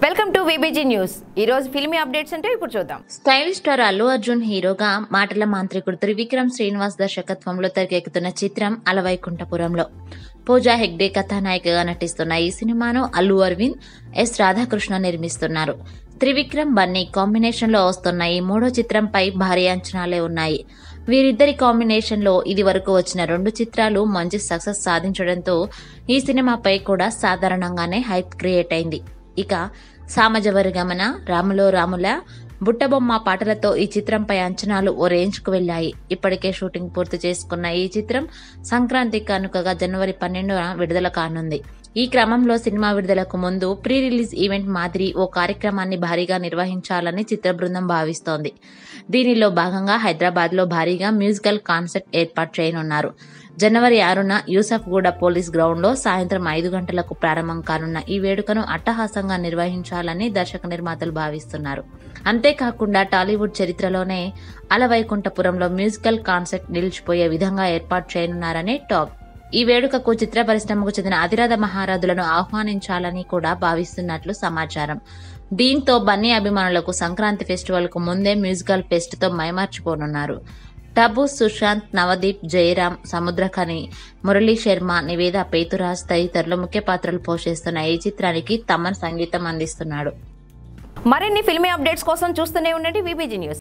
welcome to VBG news ఈ రోజు filmy updates అంటే ఇప్పుడు చూద్దాం స్టైల్ స్టార్ అల్లు అర్జున్ హీరోగా మాటల మాంత్రికుడు త్రివిక్రమ్ శ్రీనివాస్ దర్శకత్వంలో తెరకెక్కుతున్న చిత్రం అలవైకుంఠపురంలో పూజా హెగ్డే కథానాయికగా నటిస్తున్న ఈ సినిమాను అల్లు అరవింద్ ఎస్ రాధాకృష్ణ నిర్మిస్తున్నారు త్రివిక్రమ్ బన్నీ కాంబినేషన్ లో వస్తున్న ఈ మూడో చిత్రంపై భారీ అంచనాలే ఉన్నాయి వీరిద్దరి కాంబినేషన్ లో ఇది వరకు వచ్చిన రెండు చిత్రాలు మంచి సక్సెస్ సాధించడంతో ఈ సినిమాపై కూడా సాధారణంగానే హైప్ క్రియేట్ అయింది ఇక సామజవరి గమన రాములో రాముల బుట్టబొమ్మ పాటలతో ఈ చిత్రంపై అంచనాలు ఓ రేంజ్కు వెళ్లాయి ఇప్పటికే షూటింగ్ పూర్తి చేసుకున్న ఈ చిత్రం సంక్రాంతి కానుకగా జనవరి పన్నెండున విడుదల కానుంది ఈ క్రమంలో సినిమా విడుదలకు ముందు ప్రీ రిలీజ్ ఈవెంట్ మాదిరి ఓ కార్యక్రమాన్ని భారీగా నిర్వహించాలని చిత్ర బృందం భావిస్తోంది దీనిలో భాగంగా హైదరాబాద్ లో భారీగా మ్యూజికల్ కాన్సర్ట్ ఏర్పాటు చేయనున్నారు జనవరి ఆరున యూసఫ్గూడ పోలీస్ గ్రౌండ్ లో సాయంత్రం ఐదు గంటలకు ప్రారంభం కానున్న ఈ వేడుకను అట్టహాసంగా నిర్వహించాలని దర్శక నిర్మాతలు భావిస్తున్నారు అంతేకాకుండా టాలీవుడ్ చరిత్రలోనే అలవైకుంఠపురంలో మ్యూజికల్ కాన్సర్ట్ నిలిచిపోయే విధంగా ఏర్పాటు చేయనున్నారనే టాక్ ఈ వేడుకకు చిత్ర పరిశ్రమకు చెందిన అతిరథ మహారథులను ఆహ్వానించాలని కూడా భావిస్తున్నట్లు సమాచారం దీంతో బన్నీ అభిమానులకు సంక్రాంతి ఫెస్టివల్ కు ముందే మ్యూజికల్ ఫెస్ట్ తో మైమర్చిపోనున్నారు టబు సుశాంత్ నవదీప్ జయరాం సముద్రఖని మురళీ శర్మ నివేద పేతురాజ్ తదితరులు ముఖ్య పాత్రలు పోషిస్తున్న ఈ చిత్రానికి తమన్ సంగీతం అందిస్తున్నాడు మరిన్ని ఫిల్మీ అప్డేట్స్ కోసం చూస్తూనే ఉండండి విబిజీ న్యూస్